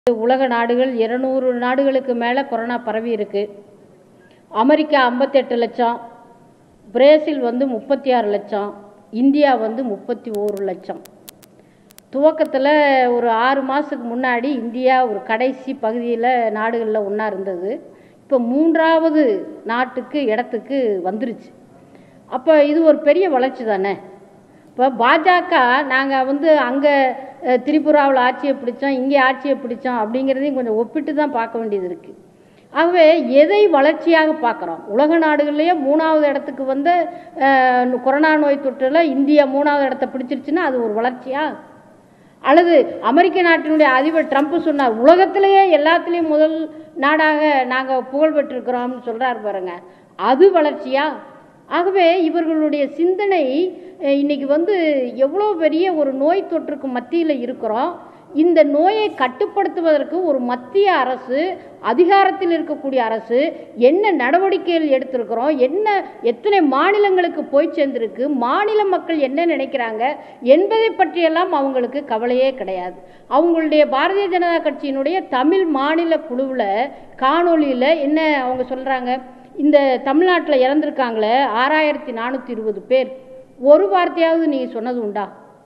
உலக நாடுகள் இருநூறு நாடுகளுக்கு மேலே கொரோனா பரவி இருக்கு அமெரிக்கா ஐம்பத்தெட்டு லட்சம் பிரேசில் வந்து முப்பத்தி ஆறு லட்சம் இந்தியா வந்து முப்பத்தி ஓரு லட்சம் துவக்கத்தில் ஒரு ஆறு மாதத்துக்கு முன்னாடி இந்தியா ஒரு கடைசி பகுதியில் நாடுகளில் ஒன்றா இருந்தது இப்போ மூன்றாவது நாட்டுக்கு இடத்துக்கு வந்துருச்சு அப்போ இது ஒரு பெரிய வளர்ச்சி தானே இப்போ பாஜக நாங்கள் வந்து அங்கே திரிபுராவில் ஆட்சியை பிடிச்சோம் இங்கே ஆட்சியை பிடிச்சோம் அப்படிங்கிறதையும் கொஞ்சம் ஒப்பிட்டு தான் பார்க்க வேண்டியது இருக்குது ஆகவே எதை வளர்ச்சியாக பார்க்குறோம் உலக நாடுகள்லேயே மூணாவது இடத்துக்கு வந்து அஹ், கொரோனா நோய் தொற்றில் இந்தியா மூணாவது இடத்த பிடிச்சிருச்சுன்னா அது ஒரு வளர்ச்சியா அல்லது அமெரிக்க நாட்டினுடைய அதிபர் ட்ரம்ப் சொன்னார் உலகத்திலேயே எல்லாத்துலேயும் முதல் நாடாக நாங்கள் புகழ் பெற்றிருக்கிறோம்னு சொல்கிறார் பாருங்க அது வளர்ச்சியா ஆகவே இவர்களுடைய சிந்தனை அஹ், இன்னைக்கு வந்து எவ்வளோ பெரிய ஒரு நோய் தொற்றுக்கு மத்தியில் இருக்கிறோம் இந்த நோயை கட்டுப்படுத்துவதற்கு ஒரு மத்திய அரசு அதிகாரத்தில் இருக்கக்கூடிய அரசு என்ன நடவடிக்கைகள் எடுத்திருக்கிறோம் என்ன எத்தனை மாநிலங்களுக்கு போய் சேர்ந்திருக்கு மாநில மக்கள் என்ன நினைக்கிறாங்க என்பதை பற்றியெல்லாம் அவங்களுக்கு கவலையே கிடையாது அவங்களுடைய பாரதிய ஜனதா கட்சியினுடைய தமிழ் மாநில குழுவில் காணொளியில் என்ன அவங்க சொல்கிறாங்க இந்த தமிழ்நாட்டில் இறந்துருக்காங்களே ஆறாயிரத்தி நானூற்றி இருபது பேர் ஒரு வார்த்தையாவது நீங்கள் சொன்னது உண்டா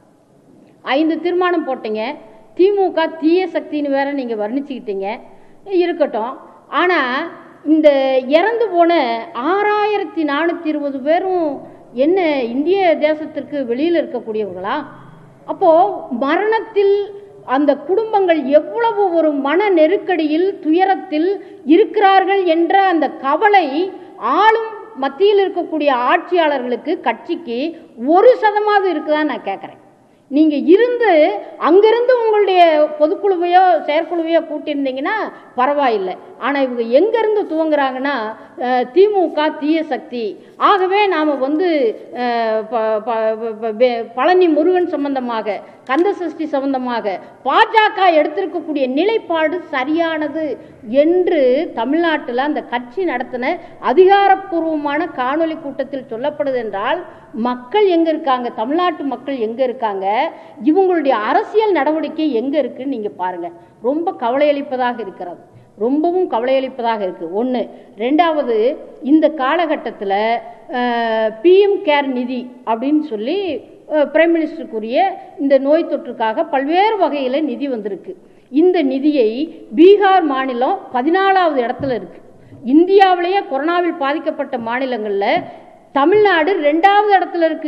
ஐந்து தீர்மானம் போட்டீங்க திமுக தீய சக்தின்னு வேற நீங்கள் வர்ணிச்சுக்கிட்டீங்க இருக்கட்டும் ஆனால் இந்த இறந்து போன ஆறாயிரத்தி நானூற்றி இருபது பேரும் என்ன இந்திய தேசத்திற்கு வெளியில் இருக்கக்கூடியவர்களா அப்போது மரணத்தில் அந்த குடும்பங்கள் எவ்வளவு ஒரு மன நெருக்கடியில் துயரத்தில் இருக்கிறார்கள் என்ற அந்த கவலை ஆளும் மத்தியில் இருக்கக்கூடிய ஆட்சியாளர்களுக்கு கட்சிக்கு ஒரு சதமாவது இருக்குதான்னு நான் கேட்குறேன் நீங்கள் இருந்து அங்கிருந்து உங்களுடைய பொதுக்குழுவையோ செயற்குழுவையோ கூட்டியிருந்தீங்கன்னா பரவாயில்லை ஆனால் இவங்க எங்கேருந்து துவங்குறாங்கன்னா அஹ், திமுக தீய சக்தி ஆகவே நாம் வந்து அஹ், ப- ப- ப- ப- பழனி முருகன் சம்பந்தமாக கந்த சஷ்டி சம்பந்தமாக பாஜக எடுத்திருக்கக்கூடிய நிலைப்பாடு சரியானது என்று தமிழ்நாட்டில் அந்த கட்சி நடத்தின அதிகாரப்பூர்வமான காணொளி கூட்டத்தில் சொல்லப்படுது என்றால் மக்கள் எங்கே இருக்காங்க தமிழ்நாட்டு மக்கள் எங்கே இருக்காங்க இவங்களுடைய அரசியல் நடவடிக்கை எங்கே இருக்குன்னு நீங்கள் பாருங்கள் ரொம்ப கவலையளிப்பதாக இருக்கிறது ரொம்பவும் கவலையளிப்பதாக இருக்குது ஒன்று ரெண்டாவது இந்த காலகட்டத்தில் பிஎம் கேர் நிதி அப்படின்னு சொல்லி அஹ், பிரைம் மினிஸ்டருக்குரிய இந்த நோய் தொற்றுக்காக பல்வேறு வகையில் நிதி வந்திருக்கு இந்த நிதியை பீகார் மாநிலம் பதினாலாவது இடத்துல இருக்கு இந்தியாவிலேயே கொரோனாவில் பாதிக்கப்பட்ட மாநிலங்களில் தமிழ்நாடு ரெண்டாவது இடத்துல இருக்கு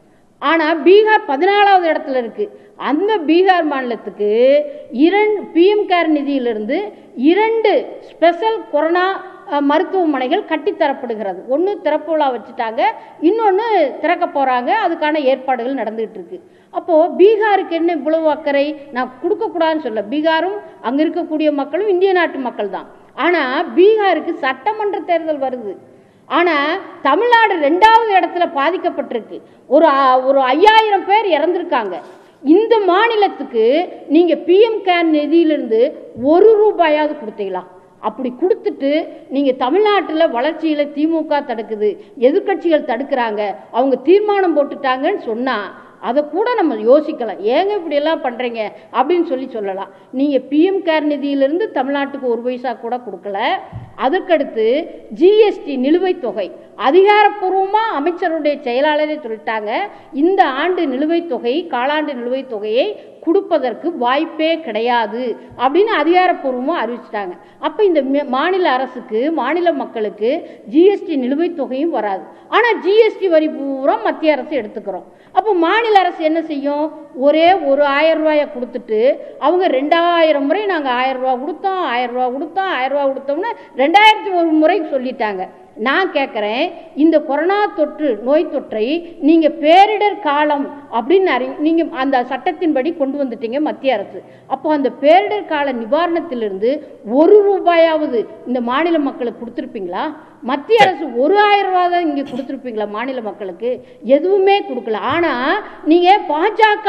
ஆனால் பீகார் பதினாலாவது இடத்துல இருக்கு அந்த பீகார் மாநிலத்துக்கு இரண்டு பிஎம் கேர் நிதியிலிருந்து இரண்டு ஸ்பெஷல் கொரோனா அஹ், மருத்துவமனைகள் கட்டித்தரப்படுகிறது ஒன்று திறப்பு விழா வச்சுட்டாங்க இன்னொன்று திறக்க போகிறாங்க அதுக்கான ஏற்பாடுகள் நடந்துகிட்டு இருக்கு அப்போது பீகாருக்கு என்ன இவ்வளவு அக்கறை நான் கொடுக்கக்கூடாதுன்னு சொல்ல பீகாரும் அங்கே இருக்கக்கூடிய மக்களும் இந்திய நாட்டு மக்கள் தான் ஆனால் பீகாருக்கு சட்டமன்ற தேர்தல் வருது ஆனால் தமிழ்நாடு ரெண்டாவது இடத்துல பாதிக்கப்பட்டிருக்கு ஒரு ஆ- ஒரு ஐயாயிரம் பேர் இறந்துருக்காங்க இந்த மாநிலத்துக்கு நீங்கள் பிஎம் கேர் நிதியிலிருந்து ஒரு ரூபாயாவது கொடுத்தீங்களா அப்படி கொடுத்துட்டு நீங்கள் தமிழ்நாட்டில் வளர்ச்சியில் திமுக தடுக்குது எதிர்க்கட்சிகள் தடுக்கிறாங்க அவங்க தீர்மானம் போட்டுட்டாங்கன்னு சொன்னால் அதை கூட நம்ம யோசிக்கலாம் ஏங்க இப்படியெல்லாம் பண்ணுறீங்க அப்படின்னு சொல்லி சொல்லலாம் நீங்கள் பிஎம் கேர் நிதியிலிருந்து தமிழ்நாட்டுக்கு ஒரு பைசா கூட கொடுக்கல அதற்கடுத்து ஜிஎஸ்டி நிலுவைத் தொகை அதிகாரப்பூர்வமாக அமைச்சருடைய செயலாளரே சொல்லிட்டாங்க இந்த ஆண்டு நிலுவைத் தொகை காலாண்டு நிலுவைத் தொகையை கொடுப்பதற்கு வாய்ப்பே கிடையாது அப்படின்னு அதிகாரப்பூர்வமாக அறிவிச்சிட்டாங்க அப்போ இந்த மே- மாநில அரசுக்கு மாநில மக்களுக்கு ஜிஎஸ்டி நிலுவைத் தொகையும் வராது ஆனால் ஜிஎஸ்டி வரி பூரா மத்திய அரசு எடுத்துக்கிறோம் அப்போ மாநில அரசு என்ன செய்யும் ஒரே ஒரு ஆயிரம் ரூபாயை கொடுத்துட்டு அவங்க ரெண்டாயிரம் முறை நாங்கள் ஆயிரம் ரூபா கொடுத்தோம் ஆயிரம் ரூபா கொடுத்தோம் ஆயிரம் ரூபா கொடுத்தோம்னு ரெண்டாயிரத்தி ஒரு முறை சொல்லிட்டாங்க நான் கேட்குறேன் இந்த கொரோனா தொற்று நோய் தொற்றை நீங்கள் பேரிடர் காலம் அப்படின்னு அறி நீங்கள் அந்த சட்டத்தின்படி கொண்டு வந்துட்டீங்க மத்திய அரசு அப்போ அந்த பேரிடர் கால நிவாரணத்திலிருந்து ஒரு ரூபாயாவது இந்த மாநில மக்களுக்கு கொடுத்துருப்பீங்களா மத்திய அரசு ஒரு ஆயிரம் ரூபா தான் இங்கே கொடுத்துருப்பீங்களா மாநில மக்களுக்கு எதுவுமே கொடுக்கல ஆனால் நீங்கள் பாஜக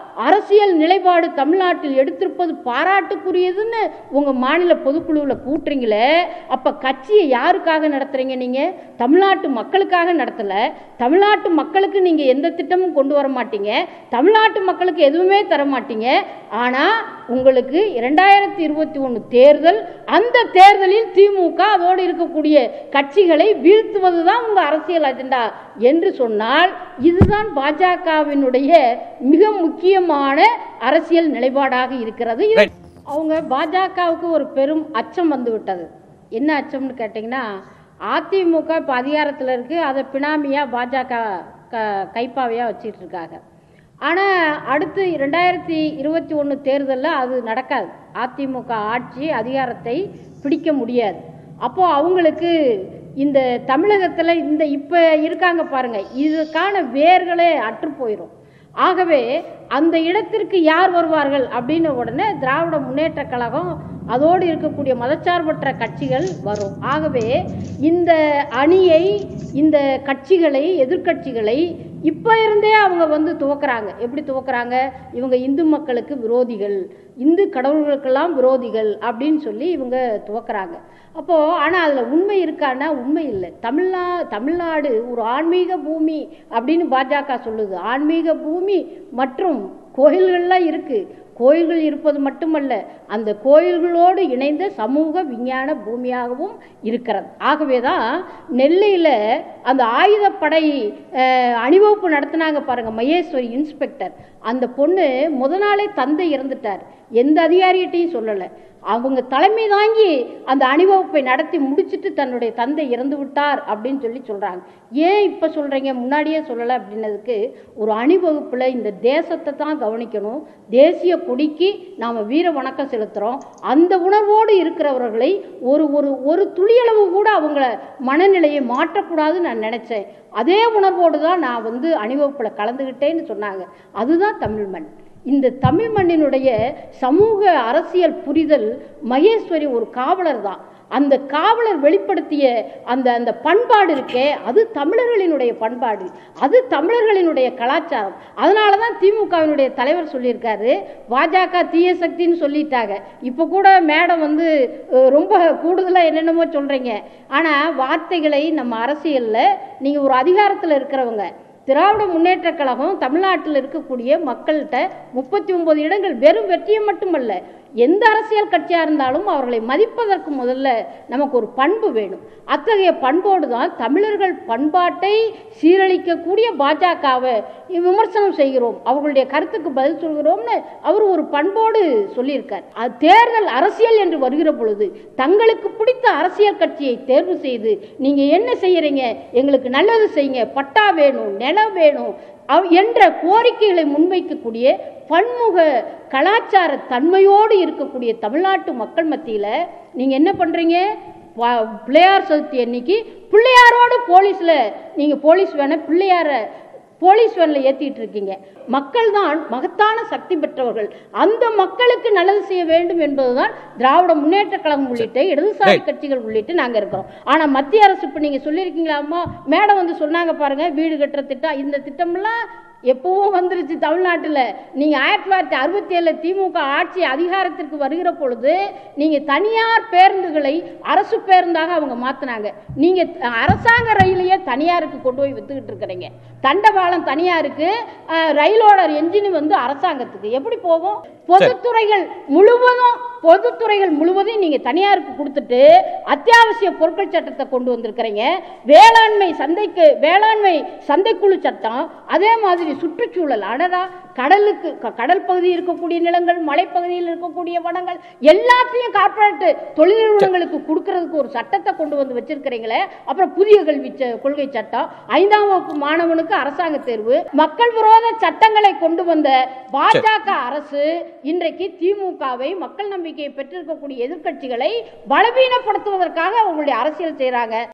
அரசியல் நிலைப்பாடு தமிழ்நாட்டில் எடுத்திருப்பது பாராட்டுக்குரியதுன்னு உங்க மாநில பொதுக்குழுவில் கூட்டுறீங்களே அப்ப கட்சியை யாருக்காக நடத்துறீங்க நீங்க தமிழ்நாட்டு மக்களுக்காக நடத்தல தமிழ்நாட்டு மக்களுக்கு நீங்க எந்த திட்டமும் கொண்டு வர மாட்டீங்க தமிழ்நாட்டு மக்களுக்கு எதுவுமே தர மாட்டீங்க ஆனா உங்களுக்கு இரண்டாயிரத்தி இருபத்தி ஒன்று தேர்தல் அந்த தேர்தலில் திமுக அதோடு இருக்கக்கூடிய கட்சிகளை வீழ்த்துவது தான் உங்க அரசியல் அஜெண்டா என்று சொன்னால் இதுதான் பாஜகவினுடைய மிக முக்கியமான அரசியல் நிலைப்பாடாக இருக்கிறது இது- Right. அவங்க பாஜகவுக்கு ஒரு பெரும் அச்சம் வந்து விட்டது என்ன அச்சம்னு கேட்டிங்கன்னா அதிமுக இப்போ அதிகாரத்தில் இருக்குது அதை பினாமியாக பாஜக க கைப்பாவையாக வச்சிட்டு இருக்காங்க ஆனால் அடுத்து ரெண்டாயிரத்தி இருபத்தி ஒன்று தேர்தலில் அது நடக்காது அதிமுக ஆட்சி அதிகாரத்தை பிடிக்க முடியாது அப்போது அவங்களுக்கு இந்த தமிழகத்தில் இந்த இப்போ இருக்காங்க பாருங்க இதுக்கான வேர்களே அற்று போயிடும் ஆகவே அந்த இடத்திற்கு யார் வருவார்கள் அப்படின்ன உடனே திராவிட முன்னேற்ற கழகம் அதோடு இருக்கக்கூடிய மதச்சார்பற்ற கட்சிகள் வரும் ஆகவே இந்த அணியை இந்த கட்சிகளை எதிர்க்கட்சிகளை இப்போ இருந்தே அவங்க வந்து துவக்குறாங்க எப்படி துவக்குறாங்க இவங்க இந்து மக்களுக்கு விரோதிகள் இந்து கடவுள்களுக்கெல்லாம் விரோதிகள் அப்படின்னு சொல்லி இவங்க துவக்குறாங்க அப்போது ஆனால் அதில் உண்மை இருக்கான்னா உண்மை இல்லை தமிழ்நா தமிழ்நாடு ஒரு ஆன்மீக பூமி அப்படின்னு பாஜக சொல்லுது ஆன்மீக பூமி மற்றும் கோயில்கள்லாம் இருக்குது கோயில்கள் இருப்பது மட்டுமல்ல அந்த கோயில்களோடு இணைந்த சமூக விஞ்ஞான பூமியாகவும் இருக்கிறது ஆகவே தான் நெல்லையில் அந்த ஆயுதப்படை அஹ், அணிவகுப்பு நடத்தினாங்க பாருங்க மகேஸ்வரி இன்ஸ்பெக்டர் அந்த பொண்ணு முத நாளே தந்தை இறந்துட்டார் எந்த அதிகாரிகிட்டையும் சொல்லலை அவங்க தலைமை தாங்கி அந்த அணிவகுப்பை நடத்தி முடிச்சிட்டு தன்னுடைய தந்தை இறந்து விட்டார் அப்படின்னு சொல்லி சொல்கிறாங்க ஏன் இப்போ சொல்கிறீங்க முன்னாடியே சொல்லலை அப்படின்னதுக்கு ஒரு அணிவகுப்பில் இந்த தேசத்தை தான் கவனிக்கணும் தேசிய கொடிக்கு நாம் வீர வணக்கம் செலுத்துகிறோம் அந்த உணர்வோடு இருக்கிறவர்களை ஒரு ஒரு ஒரு துளியளவு கூட அவங்கள மனநிலையை மாற்றக்கூடாதுன்னு நான் நினச்சேன் அதே உணர்வோடு தான் நான் வந்து அணிவகுப்பில் கலந்துக்கிட்டேன்னு சொன்னாங்க அதுதான் தமிழ் மண் இந்த தமிழ் மண்ணினுடைய சமூக அரசியல் புரிதல் மகேஸ்வரி ஒரு காவலர் தான் அந்த காவலர் வெளிப்படுத்திய அந்த அந்த பண்பாடு இருக்கே அது தமிழர்களினுடைய பண்பாடு அது தமிழர்களினுடைய கலாச்சாரம் அதனால தான் திமுகவினுடைய தலைவர் சொல்லியிருக்காரு பாஜக தீய சக்தின்னு சொல்லிட்டாங்க இப்போ கூட மேடம் வந்து அஹ், ரொம்ப கூடுதலாக என்னென்னமோ சொல்கிறீங்க ஆனால் வார்த்தைகளை நம்ம அரசியலில் நீங்கள் ஒரு அதிகாரத்தில் இருக்கிறவங்க திராவிட முன்னேற்றக் கழகம் தமிழ்நாட்டில் இருக்கக்கூடிய மக்கள்கிட்ட முப்பத்தி ஒன்பது இடங்கள் வெறும் வெற்றியை மட்டுமல்ல எந்த அரசியல் கட்சியாக இருந்தாலும் அவர்களை மதிப்பதற்கு முதல்ல நமக்கு ஒரு பண்பு வேணும் அத்தகைய பண்போடு தான் தமிழர்கள் பண்பாட்டை சீரழிக்கக்கூடிய பாஜகவை விமர்சனம் செய்கிறோம் அவர்களுடைய கருத்துக்கு பதில் சொல்கிறோம்னு அவர் ஒரு பண்போடு சொல்லியிருக்கார் அது தேர்தல் அரசியல் என்று வருகிற பொழுது தங்களுக்கு பிடித்த அரசியல் கட்சியை தேர்வு செய்து நீங்க என்ன செய்யறீங்க எங்களுக்கு நல்லது செய்யுங்க பட்டா வேணும் நிலம் வேணும் அவ்- என்ற கோரிக்கைகளை முன்வைக்கக்கூடிய பன்முக கலாச்சார தன்மையோடு இருக்கக்கூடிய தமிழ்நாட்டு மக்கள் மத்தியில் நீங்கள் என்ன பண்ணுறீங்க பிள்ளையார் சதுர்த்தி அன்னைக்கு பிள்ளையாரோடு போலீஸில் நீங்கள் போலீஸ் வேண பிள்ளையாரை போலீஸ் வேனில் ஏற்றிட்டு இருக்கீங்க மக்கள் தான் மகத்தான சக்தி பெற்றவர்கள் அந்த மக்களுக்கு நல்லது செய்ய வேண்டும் என்பதுதான் திராவிட முன்னேற்ற கழகம் உள்ளிட்ட இடதுசாரி Right. கட்சிகள் உள்ளிட்டு நாங்கள் இருக்கிறோம் ஆனால் மத்திய அரசு இப்போ நீங்கள் சொல்லியிருக்கீங்களாமா மேடம் வந்து சொன்னாங்க பாருங்க வீடு கட்டுற திட்டம் இந்த திட்டம்லாம் எப்பவும் வந்துருச்சு தமிழ்நாட்டில் நீங்கள் ஆயிரத்தி தொள்ளாயிரத்தி அறுபத்தி ஏழில் திமுக ஆட்சி அதிகாரத்திற்கு வருகிற பொழுது நீங்கள் தனியார் பேருந்துகளை அரசு பேருந்தாக அவங்க மாற்றினாங்க நீங்கள் அரசாங்க ரயிலையே தனியாருக்கு கொண்டு போய் வித்துக்கிட்டு இருக்கிறீங்க தண்டவாளம் தனியாருக்கு அஹ், ரயிலோட என்ஜின் வந்து அரசாங்கத்துக்கு எப்படி போகும் பொதுத்துறைகள் முழுவதும் பொதுத்துறைகள் முழுவதையும் நீங்க தனியாருக்கு கொடுத்துட்டு அத்தியாவசிய பொருட்கள் சட்டத்தை கொண்டு வந்திருக்கிறீங்க வேளாண்மை சந்தைக்கு வேளாண்மை சந்தைக்குழு சட்டம் அதே மாதிரி சுற்றுச்சூழல் அடடா கடலுக்கு க- கடல் பகுதியில் இருக்கக்கூடிய நிலங்கள் மலைப்பகுதியில் இருக்கக்கூடிய வனங்கள் எல்லாத்தையும் கார்ப்பரேட் தொழில் நிறுவனங்களுக்கு கொடுக்கறதுக்கு ஒரு சட்டத்தை கொண்டு வந்து வச்சிருக்கிறீங்களே அப்புறம் புதிய கல்வி ச- கொள்கை சட்டம் ஐந்தாம் வகுப்பு மாணவனுக்கு அரசாங்க தேர்வு மக்கள் விரோத சட்டங்களை கொண்டு வந்த பாஜக அரசு இன்றைக்கு திமுகவை மக்கள் நம்பிக்கையை பெற்றிருக்கக்கூடிய எதிர்க்கட்சிகளை பலவீனப்படுத்துவதற்காக அவங்களுடைய அரசியல் செய்றாங்க